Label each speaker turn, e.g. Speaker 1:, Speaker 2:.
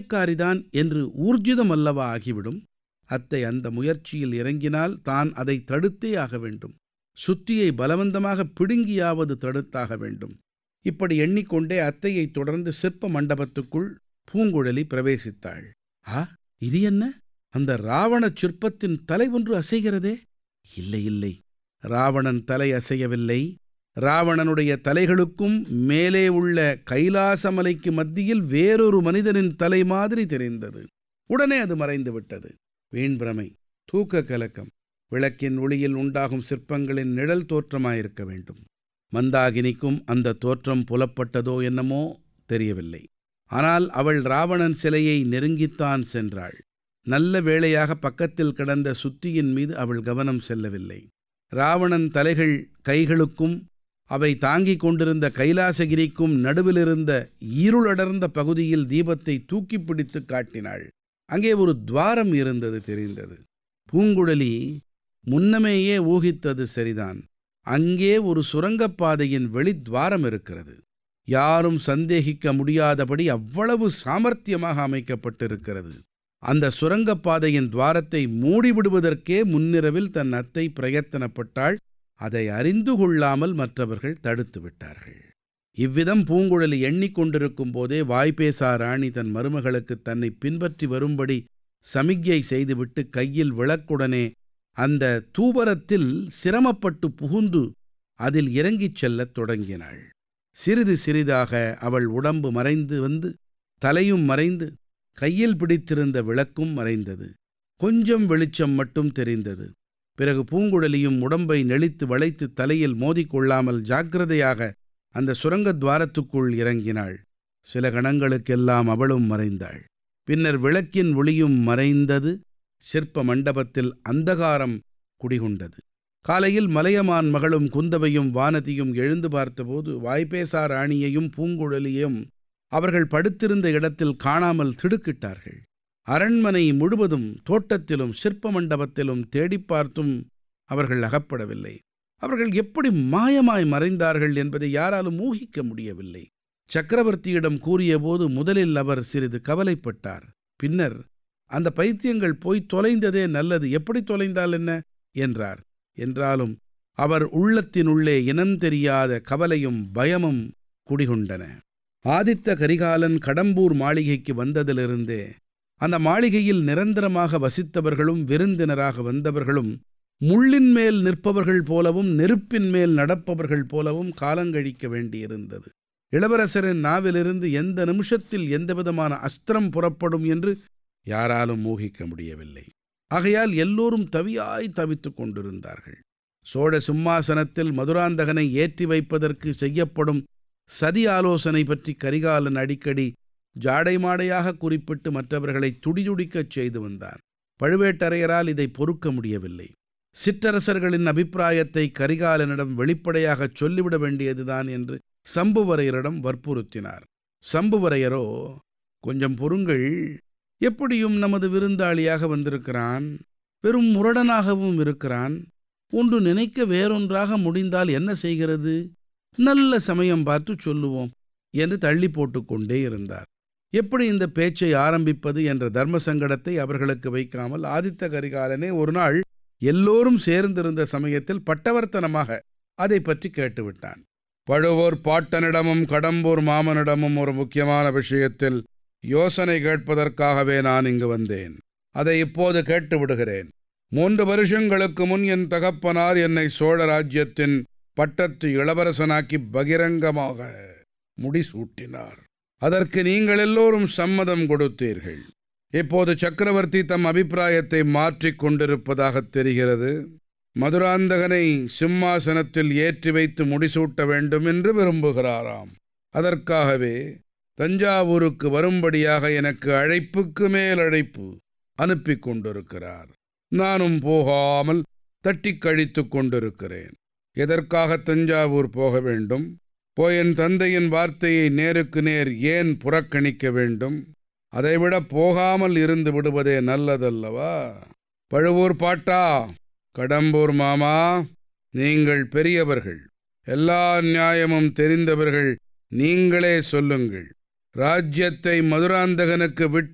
Speaker 1: மாயக்காரிதான் என்று ஊர்ஜிதம் அல்லவா ஆகிவிடும் அத்தை அந்த முயற்சியில் இறங்கினால் தான் அதை தடுத்தே ஆக வேண்டும் சுத்தியை பலவந்தமாக பிடுங்கியாவது தடுத்தாக வேண்டும் இப்படி எண்ணிக்கொண்டே அத்தையைத் தொடர்ந்து சிற்ப மண்டபத்துக்குள் பூங்குழலி பிரவேசித்தாள் ஆ இது என்ன அந்த ராவணச் சிற்பத்தின் தலை ஒன்று அசைகிறதே இல்லை இல்லை ராவணன் தலை அசையவில்லை ராவணனுடைய தலைகளுக்கும் மேலே உள்ள கைலாசமலைக்கு மத்தியில் வேறொரு மனிதனின் தலை மாதிரி தெரிந்தது உடனே அது மறைந்து விட்டது வீண்பிரமை தூக்க கலக்கம் விளக்கின் ஒளியில் உண்டாகும் சிற்பங்களின் நிழல் தோற்றமாயிருக்க வேண்டும் மந்தாகினிக்கும் அந்த தோற்றம் புலப்பட்டதோ என்னமோ தெரியவில்லை ஆனால் அவள் ராவணன் சிலையை நெருங்கித்தான் சென்றாள் நல்ல வேளையாக பக்கத்தில் கிடந்த சுத்தியின் மீது அவள் கவனம் செல்லவில்லை ராவணன் தலைகள் கைகளுக்கும் அவை தாங்கிக் கொண்டிருந்த கைலாசகிரிக்கும் நடுவிலிருந்த இருளடர்ந்த பகுதியில் தீபத்தை தூக்கி பிடித்து காட்டினாள் அங்கே ஒரு துவாரம் இருந்தது தெரிந்தது பூங்குழலி முன்னமேயே ஊகித்தது சரிதான் அங்கே ஒரு சுரங்கப்பாதையின் வெளித்வாரம் இருக்கிறது யாரும் சந்தேகிக்க முடியாதபடி அவ்வளவு சாமர்த்தியமாக அமைக்கப்பட்டிருக்கிறது அந்த சுரங்கப்பாதையின் துவாரத்தை மூடிவிடுவதற்கே முன்னிரவில் தன் அத்தை பிரயத்தனப்பட்டாள் அதை அறிந்து கொள்ளாமல் மற்றவர்கள் தடுத்து விட்டார்கள் இவ்விதம் பூங்குழலி எண்ணிக்கொண்டிருக்கும் போதே வாய்ப்பேசா ராணி தன் மருமகளுக்கு தன்னை பின்பற்றி வரும்படி சமிக்ஞை செய்துவிட்டு கையில் விளக்குடனே அந்த தூபரத்தில் சிரமப்பட்டு புகுந்து அதில் இறங்கிச் செல்லத் தொடங்கினாள் சிறிது சிறிதாக அவள் உடம்பு மறைந்து வந்து தலையும் மறைந்து கையில் பிடித்திருந்த விளக்கும் மறைந்தது கொஞ்சம் வெளிச்சம் மட்டும் தெரிந்தது பிறகு பூங்குழலியும் உடம்பை நெளித்து வளைத்து தலையில் மோதிக்கொள்ளாமல் ஜாக்கிரதையாக அந்த சுரங்க துவாரத்துக்குள் இறங்கினாள் சில கணங்களுக்கெல்லாம் அவளும் மறைந்தாள் பின்னர் விளக்கின் ஒளியும் மறைந்தது சிற்ப மண்டபத்தில் அந்தகாரம் குடிகொண்டது காலையில் மலையமான் மகளும் குந்தவையும் வானதியும் எழுந்து பார்த்தபோது வாய்ப்பேசா ராணியையும் பூங்குழலியும் அவர்கள் படுத்திருந்த இடத்தில் காணாமல் திடுக்கிட்டார்கள் அரண்மனை முழுவதும் தோட்டத்திலும் சிற்ப மண்டபத்திலும் தேடிப் பார்த்தும் அவர்கள் அகப்படவில்லை அவர்கள் எப்படி மாயமாய் மறைந்தார்கள் என்பதை யாராலும் ஊகிக்க முடியவில்லை சக்கரவர்த்தியிடம் கூறியபோது முதலில் அவர் சிறிது கவலைப்பட்டார் பின்னர் அந்த பைத்தியங்கள் போய் தொலைந்ததே நல்லது எப்படி தொலைந்தால் என்ன என்றார் என்றாலும் அவர் உள்ளத்தினுள்ளே இனம் தெரியாத கவலையும் பயமும் குடிகொண்டன ஆதித்த கரிகாலன் கடம்பூர் மாளிகைக்கு வந்ததிலிருந்தே அந்த மாளிகையில் நிரந்தரமாக வசித்தவர்களும் விருந்தினராக வந்தவர்களும் முள்ளின் மேல் நிற்பவர்கள் போலவும் நெருப்பின் மேல் நடப்பவர்கள் போலவும் காலங்கழிக்க வேண்டியிருந்தது இளவரசரின் நாவிலிருந்து எந்த நிமிஷத்தில் எந்தவிதமான அஸ்திரம் புறப்படும் என்று யாராலும் ஊகிக்க முடியவில்லை ஆகையால் எல்லோரும் தவியாய் தவித்துக் கொண்டிருந்தார்கள் சோழ சிம்மாசனத்தில் மதுராந்தகனை ஏற்றி வைப்பதற்கு செய்யப்படும் சதி ஆலோசனை பற்றி கரிகாலன் அடிக்கடி ஜாடைமாடையாக குறிப்பிட்டு மற்றவர்களை துடிதுடிக்கச் செய்து வந்தார் பழுவேட்டரையரால் இதை பொறுக்க முடியவில்லை சிற்றரசர்களின் அபிப்பிராயத்தை கரிகாலனிடம் வெளிப்படையாகச் சொல்லிவிட வேண்டியதுதான் என்று சம்புவரையரிடம் வற்புறுத்தினார் சம்புவரையரோ கொஞ்சம் பொறுங்கள் எப்படியும் நமது விருந்தாளியாக வந்திருக்கிறான் வெறும் முரடனாகவும் இருக்கிறான் ஒன்று நினைக்க வேறொன்றாக முடிந்தால் என்ன செய்கிறது நல்ல சமயம் பார்த்து சொல்லுவோம் என்று தள்ளி போட்டுக்கொண்டே இருந்தார் எப்படி இந்த பேச்சை ஆரம்பிப்பது என்ற தர்ம சங்கடத்தை அவர்களுக்கு வைக்காமல் ஆதித்த கரிகாலனே ஒரு நாள் எல்லோரும் சேர்ந்திருந்த சமயத்தில் பட்டவர்த்தனமாக அதை பற்றி கேட்டுவிட்டான் பழுவூர் பாட்டனிடமும் கடம்பூர் மாமனிடமும் ஒரு முக்கியமான விஷயத்தில் யோசனை கேட்பதற்காகவே நான் இங்கு வந்தேன் அதை இப்போது கேட்டு விடுகிறேன் மூன்று வருஷங்களுக்கு முன் என் தகப்பனார் என்னை சோழ ராஜ்யத்தின் பட்டத்து இளவரசனாக்கி பகிரங்கமாக முடிசூட்டினார் அதற்கு நீங்கள் எல்லோரும் சம்மதம் கொடுத்தீர்கள் இப்போது சக்கரவர்த்தி தம் அபிப்பிராயத்தை மாற்றிக் கொண்டிருப்பதாக தெரிகிறது மதுராந்தகனை சிம்மாசனத்தில் ஏற்றி வைத்து முடிசூட்ட வேண்டும் என்று விரும்புகிறாராம் அதற்காகவே தஞ்சாவூருக்கு வரும்படியாக எனக்கு அழைப்புக்கு மேல் அழைப்பு அனுப்பி கொண்டிருக்கிறார் நானும் போகாமல் தட்டி கழித்து கொண்டிருக்கிறேன் எதற்காக தஞ்சாவூர் போக வேண்டும் போய் என் தந்தையின் வார்த்தையை நேருக்கு நேர் ஏன் புறக்கணிக்க வேண்டும் அதைவிட போகாமல் இருந்து விடுவதே நல்லதல்லவா பழுவூர் பாட்டா கடம்பூர் மாமா நீங்கள் பெரியவர்கள் எல்லா நியாயமும் தெரிந்தவர்கள் நீங்களே சொல்லுங்கள் ராஜ்யத்தை மதுராந்தகனுக்கு விட்டு